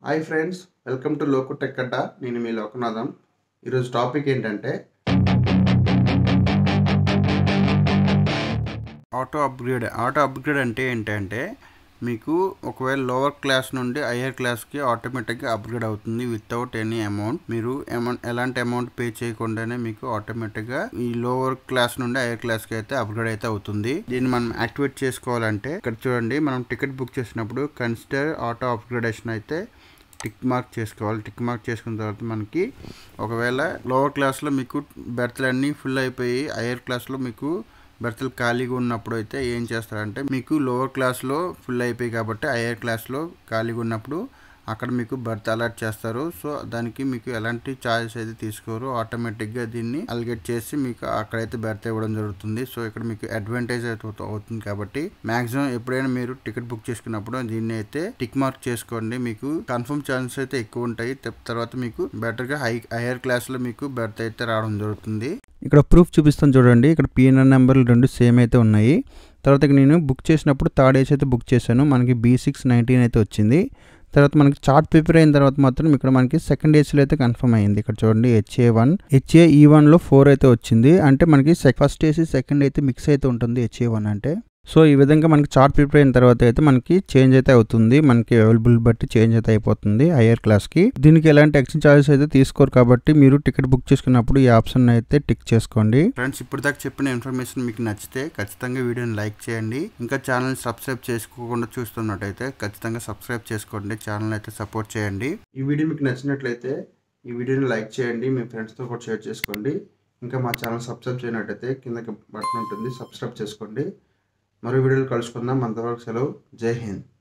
hi friends welcome to Loku tech Adda నేను మీ లోకనాథం ఈరోజు టాపిక్ ఏంటంటే ఆటో అప్గ్రేడ్ ఆటో అప్గ్రేడ్ అంటే ఏంటంటే మీకు ఒకవేళ లోవర్ క్లాస్ నుండి హయ్యర్ క్లాస్కి ఆటోమేటిక్గా అప్గ్రేడ్ అవుతుంది వితౌట్ ఎనీ అమౌంట్ మీరు అమౌంట్ ఎలాంటి అమౌంట్ పే చేయకుండానే మీకు ఆటోమేటిక్గా ఈ లోవర్ క్లాస్ నుండి హయ్యర్ క్లాస్కి అయితే అప్గ్రేడ్ అయితే అవుతుంది దీన్ని మనం యాక్టివేట్ చేసుకోవాలంటే ఇక్కడ చూడండి మనం టికెట్ బుక్ చేసినప్పుడు కన్సిడర్ ఆటో అప్గ్రేడేషన్ అయితే టిక్ మార్క్ చేసుకోవాలి టిక్ మార్క్ చేసుకున్న తర్వాత మనకి ఒకవేళ లోవర్ క్లాస్లో మీకు బెర్త్లు అన్నీ ఫుల్ అయిపోయి హయ్యర్ క్లాస్లో మీకు బెర్త్లు ఖాళీగా ఉన్నప్పుడు అయితే ఏం చేస్తారంటే మీకు లోవర్ క్లాస్లో ఫుల్ అయిపోయి కాబట్టి హయ్యర్ క్లాస్లో ఖాళీగా ఉన్నప్పుడు అక్కడ మీకు బర్త్ అలర్ట్ చేస్తారు సో దానికి మీకు ఎలాంటి ఛార్జెస్ అయితే తీసుకోరు ఆటోమేటిక్గా దీన్ని అలిగేట్ చేసి మీకు అక్కడైతే బెర్త్ ఇవ్వడం జరుగుతుంది సో ఇక్కడ మీకు అడ్వాంటేజ్ అయితే అవుతు- అవుతుంది కాబట్టి మాక్సిమం ఎప్పుడైనా మీరు టికెట్ బుక్ చేసుకున్నప్పుడు దీన్ని అయితే టిక్ మార్క్ చేసుకోండి మీకు కన్ఫర్మ్ ఛాన్సెస్ అయితే ఎక్కువ ఉంటాయి తెప్ తర్వాత మీకు బెటర్గా హై హైయర్ క్లాస్లో మీకు బెర్త్ అయితే రావడం జరుగుతుంది ఇక్కడ ప్రూఫ్ చూపిస్తాను చూడండి ఇక్కడ పిఎన్ఆర్ నెంబర్లు రెండు సేమ్ అయితే ఉన్నాయి తర్వాత ఇక నేను బుక్ చేసినప్పుడు థర్డ్ ఏసీ అయితే బుక్ చేశాను మనకి బీ సిక్స్ నైన్టీన్ అయితే వచ్చింది తర్వాత మనకి చార్ట్ ప్రిపేర్ అయిన తర్వాత మాత్రం ఇక్కడ మనకి సెకండ్ ఏసీలో అయితే కన్ఫర్మ్ అయింది ఇక్కడ చూడండి హెచ్ఏ వన్ హెచ్ఏ ఈ వన్లో ఫోర్ అయితే వచ్చింది అంటే మనకి ఫస్ట్ ఏసీ సెకండ్ అయితే మిక్స్ అయితే ఉంటుంది హెచ్ఏ వన్ అంటే సో ఈ విధంగా మనకి చార్ట్ ప్రిపేర్ అయిన తర్వాత అయితే మనకి చేంజ్ అయితే అవుతుంది మనకి అవైలబుల్ బట్టి చేంజ్ అయితే అయిపోతుంది హయ్యర్ క్లాస్కి దీనికి ఎలాంటి ఎక్స్చేంజ్ చార్జెస్ అయితే తీసుకోరు కాబట్టి మీరు టికెట్ బుక్ చేసుకున్నప్పుడు ఈ ఆప్షన్ అయితే టిక్ చేసుకోండి ఫ్రెండ్స్ ఇప్పటిదాకా చెప్పిన ఇన్ఫర్మేషన్ మీకు నచ్చితే ఖచ్చితంగా వీడియోని లైక్ చేయండి ఇంకా ఛానల్ సబ్స్క్రైబ్ చేసుకోకుండా చూస్తున్నట్టయితే ఖచ్చితంగా సబ్స్క్రైబ్ చేసుకోండి ఛానల్ అయితే సపోర్ట్ చేయండి ఈ వీడియో మీకు నచ్చినట్లయితే ఈ వీడియోని లైక్ చేయండి మీ ఫ్రెండ్స్తో కూడా షేర్ చేసుకోండి ఇంకా మా ఛానల్ సబ్స్క్రైబ్ చేయనట్టయితే కిందకి బటన్ ఉంటుంది సబ్స్క్రైబ్ చేసుకోండి మరో వీడియోలు కలుసుకుందాం అంతవరకు సెలవు జై హింద్